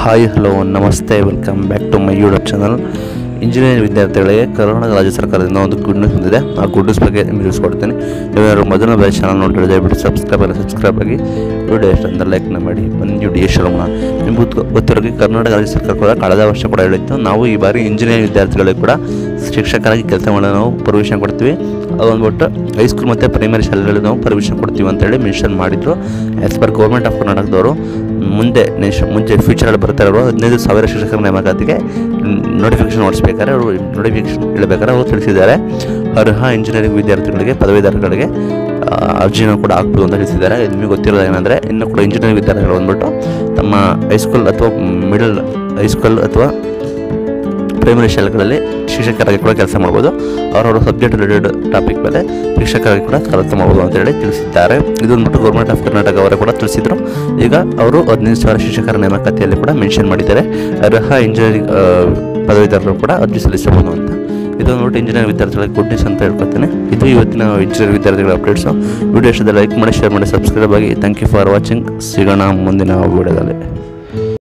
hi hello ನಮಸ್ತೆ welcome back to my YouTube channel engineering ವಿದ್ಯಾರ್ಥಿಗಳಿಗೆ ಕರ್ನಾಟಕ ರಾಜ್ಯ ಸರ್ಕಾರದಿಂದ ಒಂದು ಗುಡ್ ನ್ಯೂಸ್ ಬಂದಿದೆ ಆ ಗುಡ್ ನ್ಯೂಸ್ ಬಗ್ಗೆ ನಿಮಗೆ ತಿಳಿಸ್ಕೊಡ್ತೀನಿ ನೀವೇನಾದ್ರು ಮೊದಲ ಬಾರಿ ಚಾನಲ್ ನೋಡಿದ್ರೆ ದಯವಿಟ್ಟು ಸಬ್ಸ್ಕ್ರೈಬ್ ಆಗಿ ಸಬ್ಸ್ಕ್ರೈಬ್ ಆಗಿ ವಿಡಿಯೋ ಎಷ್ಟು ಅಂತ ಲೈಕ್ನ ಮಾಡಿ ಬನ್ನಿ ವಿಡಿಯೋ ಶುರುಣ ನಿಮ್ಗೆ ಗೊತ್ತು- ಗೊತ್ತಿರೋರಿಗೆ ಕರ್ನಾಟಕ ರಾಜ್ಯ ಸರ್ಕಾರ ಕೂಡ ಕಳೆದ ವರ್ಷ ಕೂಡ ಹೇಳಿತ್ತು ನಾವು ಈ ಬಾರಿ ಇಂಜಿನಿಯರಿಂಗ್ ವಿದ್ಯಾರ್ಥಿಗಳಿಗೆ ಕೂಡ ಶಿಕ್ಷಕರಾಗಿ ಕೆಲಸ ಮಾಡಲು ನಾವು ಪರ್ಮಿಷನ್ ಕೊಡ್ತೀವಿ ಅದು ಬಂದ್ಬಿಟ್ಟು ಹೈಸ್ಕೂಲ್ ಮತ್ತು ಪ್ರೈಮರಿ ಶಾಲೆಗಳಲ್ಲಿ ನಾವು ಪರ್ಮಿಷನ್ ಕೊಡ್ತೀವಿ ಅಂತೇಳಿ ಮೆನ್ಷನ್ ಮಾಡಿದ್ರು ಆ್ಯಸ್ ಪರ್ ಗೌರ್ಮೆಂಟ್ ಆಫ್ ಕರ್ನಾಟಕದವರು ಮುಂದೆ ನೆಕ್ಸ್ಟ್ ಮುಂಚೆ ಫ್ಯೂಚರಲ್ಲಿ ಬರ್ತಾ ಇರೋ ಹದಿನೈದು ಸಾವಿರ ಶಿಕ್ಷಕರ ನೇಮಕಾತಿಗೆ ನೋಟಿಫಿಕೇಶನ್ ಹೊಡಿಸ್ಬೇಕಾದ್ರೆ ಅವರು ನೋಟಿಫಿಕೇಶನ್ ಇಡಬೇಕಾದ್ರೆ ಅವರು ತಿಳಿಸಿದ್ದಾರೆ ಅರ್ಹ ಇಂಜಿನಿಯರಿಂಗ್ ವಿದ್ಯಾರ್ಥಿಗಳಿಗೆ ಪದವೀಧರಗಳಿಗೆ ಆ, ಅರ್ಜಿನ ಕೂಡ ಹಾಕ್ಬೋದು ಅಂತ ತಿಳಿಸಿದ್ದಾರೆ ಇದು ನಿಮಗೆ ಗೊತ್ತಿರೋದು ಏನಂದರೆ ಇನ್ನು ಕೂಡ ಇಂಜಿನಿಯರಿಂಗ್ ವಿದ್ಯಾರ್ಥಿಗಳು ಬಂದ್ಬಿಟ್ಟು ತಮ್ಮ ಹೈಸ್ಕೂಲ್ ಅಥವಾ ಮಿಡಲ್ ಹೈಸ್ಕೂಲ್ ಅಥವಾ ಪ್ರೈಮರಿ ಶಾಲೆಗಳಲ್ಲಿ ಶಿಕ್ಷಕರಾಗಿ ಕೂಡ ಕೆಲಸ ಮಾಡ್ಬೋದು ಅವರವರ ಸಬ್ಜೆಕ್ಟ್ ರಿಲೇಟೆಡ್ ಟಾಪಿಕ್ ಮೇಲೆ ಶಿಕ್ಷಕರಾಗಿ ಕೂಡ ಕೆಲಸ ಮಾಡ್ಬೋದು ಅಂತೇಳಿ ತಿಳಿಸಿದ್ದಾರೆ ಇದು ಬಂದ್ಬಿಟ್ಟು ಗೌರ್ಮೆಂಟ್ ಆಫ್ ಕರ್ನಾಟಕ ಅವರೇ ಕೂಡ ತಿಳಿಸಿದ್ರು ಈಗ ಅವರು ಹದಿನೈದು ಸಾವಿರ ಶಿಕ್ಷಕರ ನೇಮಕಾತಿಯಲ್ಲಿ ಕೂಡ ಮೆನ್ಷನ್ ಮಾಡಿದ್ದಾರೆ ಅರ್ಹ ಇಂಜಿನಿಯರಿಂಗ್ ಪದವೀಧರರು ಕೂಡ ಅರ್ಜಿ ಸಲ್ಲಿಸಬಹುದು ಅಂತ ಇದು ನೋಟ್ ಇಂಜಿನಿಯರ್ ವಿದ್ಯಾರ್ಥಿಗಳಿಗೆ ಗುಡ್ ನ್ಯೂಸ್ ಅಂತ ಹೇಳ್ಕೊತೀನಿ ಇದು ಇವತ್ತಿನ ಇಂಜಿನಿಯರ್ ವಿದ್ಯಾರ್ಥಿಗಳ ಅಪ್ಡೇಟ್ಸು ವಿಡಿಯೋ ಇಷ್ಟದ ಲೈಕ್ ಮಾಡಿ ಶೇರ್ ಮಾಡಿ ಸಬ್ಸ್ಕ್ರೈಬ್ ಆಗಿ ಥ್ಯಾಂಕ್ ಯು ಫಾರ್ ವಾಚಿಂಗ್ ಸಿಗೋಣ ಮುಂದಿನ ವಿಡಿಯೋದಲ್ಲಿ